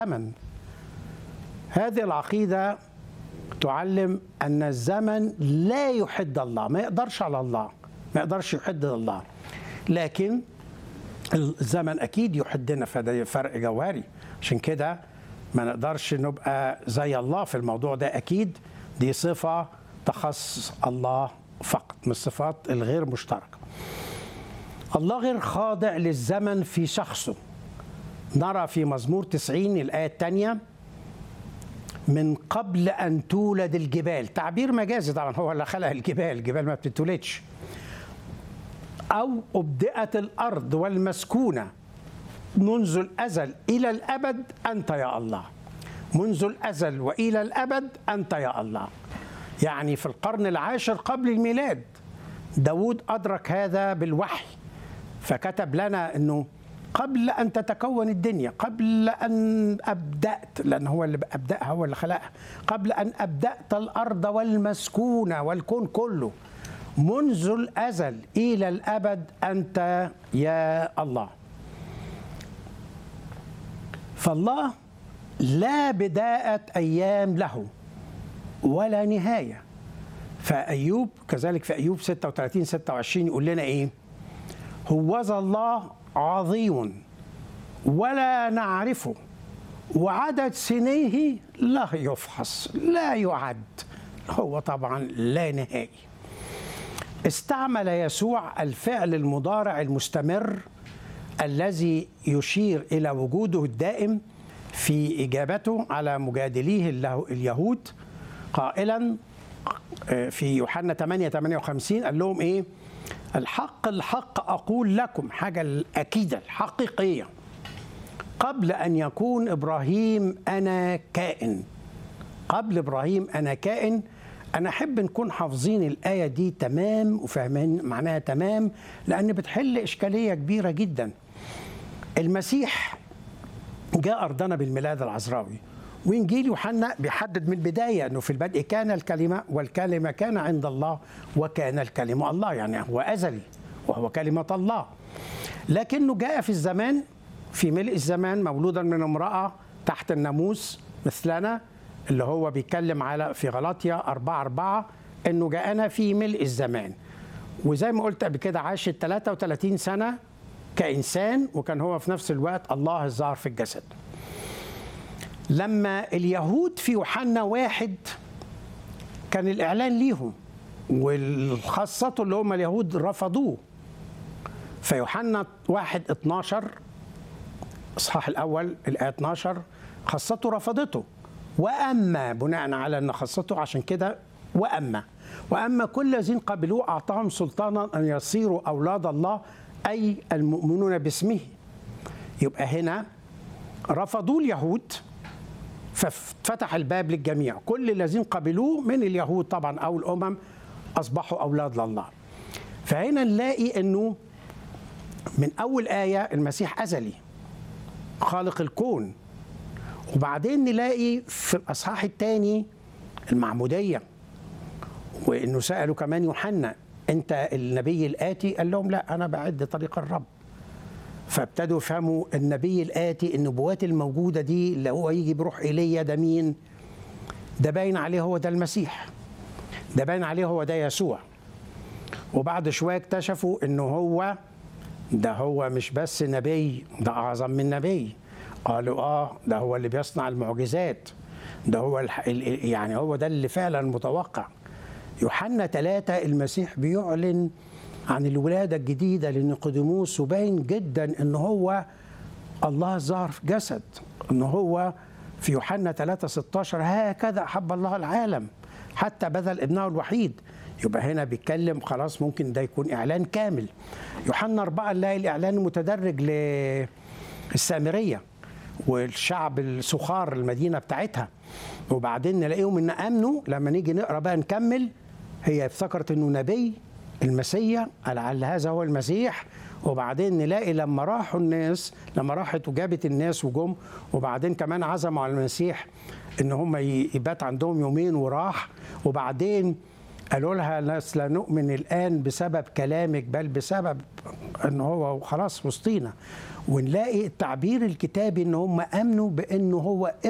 الزمن هذه العقيدة تعلم أن الزمن لا يحد الله ما يقدرش على الله ما يقدرش يحد الله لكن الزمن أكيد يحدنا فده فرق جوهري عشان كده ما نقدرش نبقى زي الله في الموضوع ده أكيد دي صفة تخص الله فقط من الصفات الغير مشتركة الله غير خاضع للزمن في شخصه نرى في مزمور 90 الآية الثانية من قبل أن تولد الجبال تعبير مجازي طبعا هو اللي خلق الجبال الجبال ما بتتولدش أو أبدأت الأرض والمسكونة منذ الأزل إلى الأبد أنت يا الله منذ الأزل وإلى الأبد أنت يا الله يعني في القرن العاشر قبل الميلاد داود أدرك هذا بالوحي فكتب لنا أنه قبل أن تتكون الدنيا قبل أن أبدأت لأن هو اللي أبدأها هو اللي خلقها قبل أن أبدأت الأرض والمسكونة والكون كله منذ الأزل إلى الأبد أنت يا الله فالله لا بداءة أيام له ولا نهاية فأيوب كذلك في أيوب 36 26 يقول لنا إيه هوذا الله عظيم ولا نعرفه وعدد سنيه لا يفحص لا يعد هو طبعا لا نهائي استعمل يسوع الفعل المضارع المستمر الذي يشير الى وجوده الدائم في اجابته على مجادليه اليهود قائلا في يوحنا 8 58 قال لهم ايه الحق الحق اقول لكم حاجه الاكيده الحقيقيه قبل ان يكون ابراهيم انا كائن قبل ابراهيم انا كائن انا احب نكون حافظين الايه دي تمام وفاهمين معناها تمام لان بتحل اشكاليه كبيره جدا المسيح جاء ارضنا بالميلاد العذراوي وانجيل يوحنا بيحدد من البدايه انه في البدء كان الكلمه والكلمه كان عند الله وكان الكلمه الله يعني هو ازلي وهو كلمه الله لكنه جاء في الزمان في ملء الزمان مولودا من امراه تحت الناموس مثلنا اللي هو بيتكلم على في غلاطيا 4 4 انه جاءنا في ملء الزمان وزي ما قلت قبل كده عاش 33 سنه كانسان وكان هو في نفس الوقت الله الظاهر في الجسد لما اليهود في يوحنا واحد كان الإعلان ليهم والخاصة اللي هم اليهود رفضوه فيوحنا واحد 12 إصحاح الأول الآية 12 خاصته رفضته وأما بناء على أن خاصته عشان كده وأما وأما كل الذين قبلوه أعطاهم سلطانا أن يصيروا أولاد الله أي المؤمنون باسمه يبقى هنا رفضوا اليهود ففتح الباب للجميع كل الذين قبلوه من اليهود طبعا او الامم اصبحوا اولاد لله فهنا نلاقي انه من اول ايه المسيح ازلي خالق الكون وبعدين نلاقي في الاصحاح الثاني المعموديه وانه سالوا كمان يوحنا انت النبي الاتي قال لهم لا انا بعد طريق الرب فابتدوا يفهموا النبي الآتي النبوات الموجودة دي اللي هو يجي بروح إيليا ده مين؟ ده باين عليه هو ده المسيح ده باين عليه هو ده يسوع وبعد شوية اكتشفوا إنه هو ده هو مش بس نبي ده أعظم من نبي قالوا آه ده هو اللي بيصنع المعجزات ده هو الح... يعني هو ده اللي فعلا متوقع يوحنا ثلاثة المسيح بيعلن عن الولادة الجديدة لنيقوديموس وباين جدا ان هو الله ظهر في جسد ان هو في يوحنا 3 16 هكذا احب الله العالم حتى بذل ابنه الوحيد يبقى هنا بيتكلم خلاص ممكن ده يكون اعلان كامل يوحنا 4 نلاقي الاعلان المتدرج للسامريه والشعب السخار المدينه بتاعتها وبعدين نلاقيهم ان امنوا لما نيجي نقرا بقى نكمل هي افتكرت انه نبي المسيا لعل هذا هو المسيح وبعدين نلاقي لما راحوا الناس لما راحت وجابت الناس وجم وبعدين كمان عزموا على المسيح ان هم يبات عندهم يومين وراح وبعدين قالوا لها ناس لا نؤمن الآن بسبب كلامك بل بسبب أن هو خلاص وسطينا ونلاقي التعبير الكتابي أن هم أمنوا بأنه هو